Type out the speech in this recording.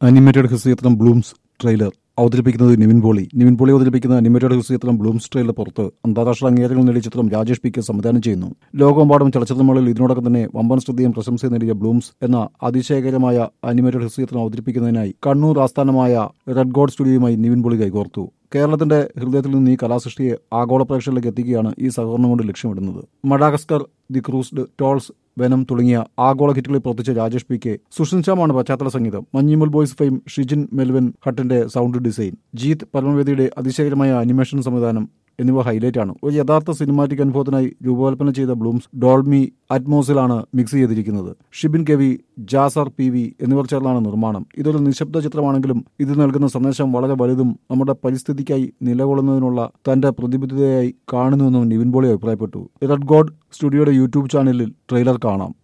animated Hisyathram blooms trailer അവതരിപ്പിക്കുന്നത് നിവിൻ പോളി നിവിൻ പോളി അവതരിപ്പിക്കുന്ന animated Hisyathram blooms trailer പുറത്ത് അന്താരാഷ്ട്ര അംഗീകാരങ്ങൾ നേടിയ ചിത്രം രാജേഷ് പി കെ സംവിധാനം ചെയ്യുന്നു ലോകമെമ്പാടും ചലച്ചിത്രമേളയിൽ ഇതിനോടൊപ്പം തന്നെ വമ്പൻ ശ്രദ്ധയും പ്രശംസയും നേടിയ ബ്ലൂംസ് എന്ന അതിശയകരമായ അനിമേറ്റഡ് ഹിസ്യത്രം അവതരിപ്പിക്കുന്നതിനായി കണ്ണൂർ ആസ്ഥാനമായ റെഡ് ഗോഡ് സ്റ്റുഡിയോയുമായി നിവിൻ പോളി കൈകോർത്തു കേരളത്തിന്റെ ഹൃദയത്തിൽ നിന്ന് ഈ കലാസൃഷ്ടിയെ ആഗോള പ്രേക്ഷകരിലേക്ക് എത്തിക്കുകയാണ് ഈ സഹകരണം കൊണ്ട് ലക്ഷ്യമിടുന്നത് മഡാഗസ്കർ ദി ക്രൂസ്ഡ് ടോൾസ് വെനം തുടങ്ങിയ ആഗോള ഹിറ്റുകളിൽ പ്രവർത്തിച്ച രാജേഷ് പി കെ സുഷിൻ ശ്യാമാണ് പശ്ചാത്തല സംഗീതം മഞ്ഞിമുൽ ബോയ്സ് ഫെയിം ഷിജിൻ മെൽവൻ ഹട്ടിന്റെ സൗണ്ട് ഡിസൈൻ ജീത് പരമവേദിയുടെ അതിശയകരമായ അനിമേഷൻ സംവിധാനം എന്നിവ ഹൈലൈറ്റ് ആണ് ഒരു യഥാർത്ഥ സിനിമാറ്റിക് അനുഭവത്തിനായി രൂപകൽപ്പന ചെയ്ത ബ്ലൂംസ് ഡോൾമി അറ്റ്മോസിലാണ് മിക്സ് ചെയ്തിരിക്കുന്നത് Shibin K V Jasar P V എന്നിവർ ചേർന്നാണ് നിർമ്മാണം ഇതൊരു നിശബ്ദ ചിത്രമാണെങ്കിലും ഇത് നൽകുന്ന സന്ദേശം വളരെ വലുതും നമ്മുടെ പരിസ്ഥിതിക്കായി നിലകൊള്ളുന്നതിനുള്ള തന്റെ പ്രതിബദ്ധതയായി കാണുന്നുവെന്നും നിവിൻ പോളി അഭിപ്രായപ്പെട്ടു റെഡ് ഗോഡ് സ്റ്റുഡിയോയുടെ യൂട്യൂബ് ചാനലിൽ ട്രെയിലർ കാണാം